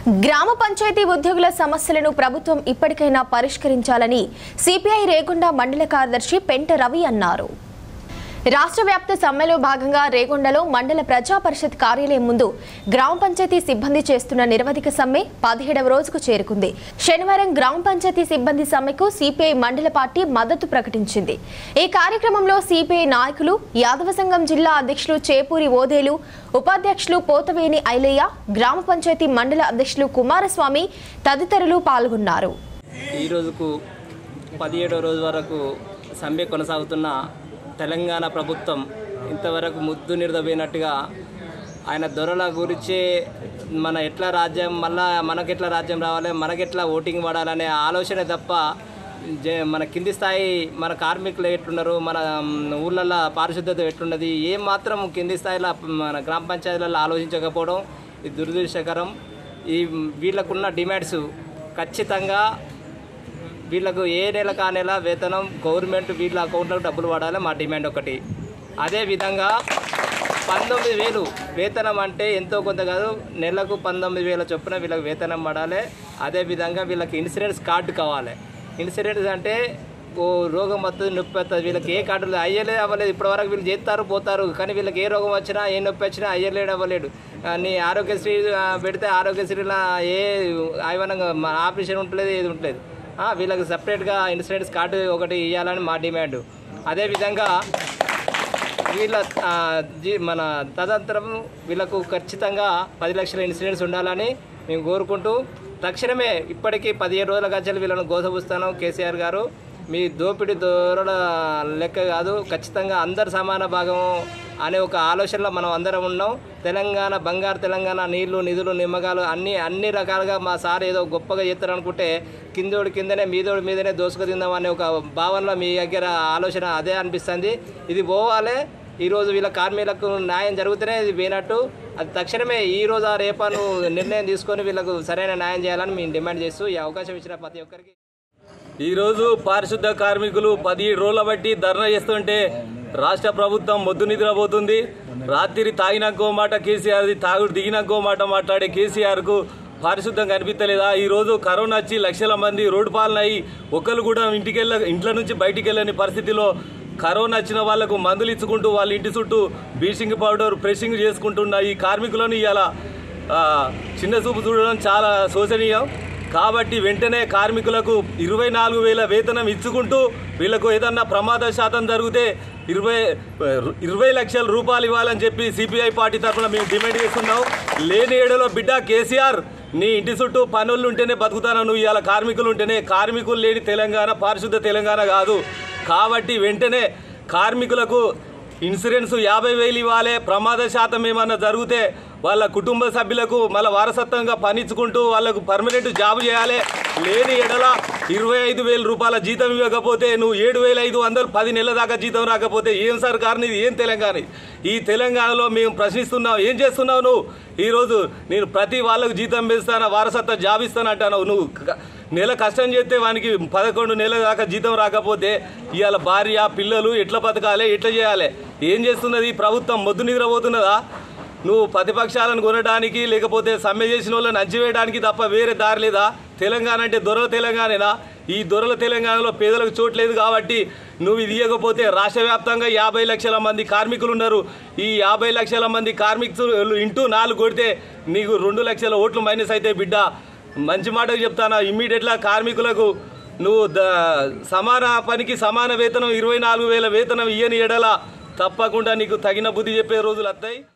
గ్రామ పంచాయతీ ఉద్యోగుల సమస్యలను ప్రభుత్వం ఇప్పటికైనా పరిష్కరించాలని సిపిఐ రేగొండ మండల కార్యదర్శి పెంట రవి అన్నారు రాష్ట్ర వ్యాప్త సమ్మెలో భాగంగా రేగొండలో మండల ప్రజా పరిషత్ కార్యాలయం ముందు గ్రామ పంచాయతీ సిబ్బంది చేస్తున్న నిరవధిక సమ్మె పదిహేడవ రోజుకు చేరుకుంది శనివారం గ్రామ పంచాయతీ సిబ్బంది సమ్మెకు సిపిఐ మండల పార్టీ మద్దతు ప్రకటించింది ఈ కార్యక్రమంలో సిపిఐ నాయకులు యాదవ సంఘం జిల్లా అధ్యక్షులు చేపూరి ఓదేలు ఉపాధ్యక్షులు పోతవేని ఐలయ్య గ్రామ పంచాయతీ మండల అధ్యక్షులు కుమారస్వామి తదితరులు పాల్గొన్నారు ఈ రోజుకు పదిహేడో రోజు వరకు సమ్మె కొనసాగుతున్న తెలంగాణ ప్రభుత్వం ఇంతవరకు ముద్దు నిర్దపోయినట్టుగా ఆయన దొరల గురించే మన ఎట్లా రాజ్యం మళ్ళా మనకెట్లా రాజ్యం రావాలి మనకెట్లా ఓటింగ్ పడాలనే ఆలోచన తప్ప జే- మన కింది స్థాయి మన కార్మికులు ఎట్లున్నారు మన మ్, ఊళ్ళల్లో పారిశుద్ధత ఎట్లున్నది ఏం మాత్రం కింది స్థాయిలో మన గ్రామ పంచాయతీలలో ఆలోచించకపోవడం ఇది దురదృష్టకరం ఈ వీళ్ళకున్న డిమాండ్స్ ఖచ్చితంగా వీళ్ళకు ఏ నెల కా నెల వేతనం గవర్నమెంట్ వీళ్ళ అకౌంట్లకు డబ్బులు పడాలి మా డిమాండ్ ఒకటి అదేవిధంగా పంతొమ్మిది వేలు వేతనం అంటే ఎంతో కొంత కాదు నెలకు పంతొమ్మిది వేల చొప్పున వీళ్ళకి వేతనం పడాలి అదేవిధంగా వీళ్ళకి ఇన్సూరెన్స్ కార్డు కావాలి ఇన్సూరెన్స్ అంటే ఓ రోగం వస్తుంది నొప్పి వస్తుంది వీళ్ళకి ఏ కార్డు లేదు అయ్యలేదు అవ్వలేదు ఇప్పటివరకు వీళ్ళు చేస్తారు పోతారు కానీ వీళ్ళకి ఏ రోగం వచ్చినా ఏ నొప్పి వచ్చినా అయ్యలేడు అవ్వలేడు ఆ, నీ ఆరోగ్యశ్రీ ఆ, పెడితే ఆరోగ్యశ్రీలో ఏ ఆయివనంగా మన ఆపరేషన్ ఉంటలేదు ఏది ఉంటలేదు ఆ, వీళ్ళకి సపరేట్గా ఇన్సూరెన్స్ కార్డు ఒకటి ఇవ్వాలని మా డిమాండ్ అదేవిధంగా వీళ్ళ ఆ, జీ- మన తదనంతరం వీళ్ళకు ఖచ్చితంగా పది లక్షల ఇన్సూరెన్స్ ఉండాలని మేము కోరుకుంటూ తక్షణమే ఇప్పటికీ పదిహేడు రోజుల గంటలు వీళ్ళను గోసపుస్తాను కేసీఆర్ గారు మీ దోపిడీ దూరల లెక్క కాదు ఖచ్చితంగా అందరు సమాన భాగం అనే ఒక ఆలోచనలో మనం అందరం ఉన్నాం తెలంగాణ బంగారు తెలంగాణ నీళ్లు నిధులు నిమ్మకాలు అన్ని అన్ని రకాలుగా మా సార్ ఏదో గొప్పగా చేస్తారు అనుకుంటే కిందోడి కిందనే మీదోడి మీదనే దోసుకు తిందాం అనే ఒక భావనలో మీ దగ్గర ఆలోచన అదే అనిపిస్తుంది ఇది పోవాలి ఈరోజు వీళ్ళ కార్మికులకు న్యాయం జరుగుతూనే ఇది పోయినట్టు అది తక్షణమే ఈ రోజు ఆ రేపాను నిర్ణయం తీసుకొని వీళ్ళకు సరైన న్యాయం చేయాలని మేము డిమాండ్ చేస్తూ ఈ అవకాశం ఇచ్చిన ప్రతి ఒక్కరికి ఈరోజు పారిశుద్ధ కార్మికులు పదిహేడు రోజుల బట్టి ధర్నా చేస్తుంటే రాష్ట్ర ప్రభుత్వం మొద్దు నిద్రపోతుంది రాత్రి తాగినాకో మాట కేసీఆర్ తాగుడు దిగినాకో మాట మాట్లాడే కేసీఆర్కు పారిశుద్ధం కనిపించలేదా ఈ రోజు కరోనా వచ్చి లక్షల మంది రోడ్డు పాలన అయ్యి ఒకరు కూడా ఇంటికి వెళ్ళ ఇంట్లో నుంచి బయటికి వెళ్ళని పరిస్థితిలో కరోనా వచ్చిన వాళ్లకు మందులు ఇచ్చుకుంటూ వాళ్ళ ఇంటి చుట్టూ బీచింగ్ పౌడర్ ప్రెషింగ్ చేసుకుంటున్న ఈ కార్మికులను ఇవాళ ఆ, చిన్న చూపు చూడడం చాలా శోచనీయం కాబట్టి వెంటనే కార్మికులకు ఇరవై నాలుగు వేల వేతనం ఇచ్చుకుంటూ వీళ్ళకు ఏదన్నా ప్రమాద శాతం జరిగితే ఇరవై ఇరవై లక్షల రూపాయలు ఇవ్వాలని చెప్పి సిపిఐ పార్టీ తరఫున మేము డిమాండ్ చేస్తున్నాం లేని ఏడలో బిడ్డ కేసీఆర్ నీ ఇంటి చుట్టూ పనులు ఉంటేనే బతుకుతాను నువ్వు ఇవాళ కార్మికులు ఉంటేనే కార్మికులు లేని తెలంగాణ పారిశుద్ధ తెలంగాణ కాదు కాబట్టి వెంటనే కార్మికులకు ఇన్సూరెన్స్ యాభై వేలు ఇవ్వాలి ప్రమాద శాతం ఏమన్నా జరిగితే వాళ్ళ కుటుంబ సభ్యులకు మళ్ళీ వారసత్వంగా పనిచ్చుకుంటూ వాళ్ళకు పర్మనెంట్ జాబ్ చేయాలి లేని ఎడల ఇరవై ఐదు వేల రూపాయల జీతం ఇవ్వకపోతే నువ్వు ఏడు వేల ఐదు వందలు పది నెలల దాకా జీతం రాకపోతే ఏం సర్కారు నీది ఏం తెలంగాణ ఇది? ఈ తెలంగాణలో మేము ప్రశ్నిస్తున్నావు ఏం చేస్తున్నావు నువ్వు ఈరోజు నేను ప్రతి వాళ్ళకు జీతం పెంచుతాను వారసత్వ జాబ్ ఇస్తాను అంటాను నువ్వు క- నెల కష్టం చేస్తే వానికి పదకొండు నెలల దాకా జీతం రాకపోతే ఇవాళ భార్య పిల్లలు ఎట్లా బతకాలి ఎట్లా చేయాలి ఏం చేస్తున్నది ఈ ప్రభుత్వం మొద్దు నిద్రపోతున్నదా నువ్వు ప్రతిపక్షాలను కొనడానికి లేకపోతే సమ్మె చేసిన వాళ్ళని అంచివేయడానికి తప్ప వేరే దారి లేదా తెలంగాణ అంటే దొరల తెలంగాణేనా ఈ దొరల తెలంగాణలో పేదలకు చోట్లేదు కాబట్టి నువ్వు ఇది ఇవ్వకపోతే రాష్ట్ర వ్యాప్తంగా యాభై లక్షల మంది కార్మికులు ఉన్నారు ఈ యాభై లక్షల మంది కార్మికులు ఇంటూ నాలుగు కొడితే నీకు రెండు లక్షల ఓట్లు మైనస్ అయితే బిడ్డ మంచి మాటకు చెప్తాను ఇమ్మీడియట్గా కార్మికులకు నువ్వు ద సమాన పనికి సమాన వేతనం ఇరవై నాలుగు వేల వేతనం ఇయ్యని ఎడల తప్పకుండా నీకు తగిన బుద్ధి చెప్పే రోజులు వస్తాయి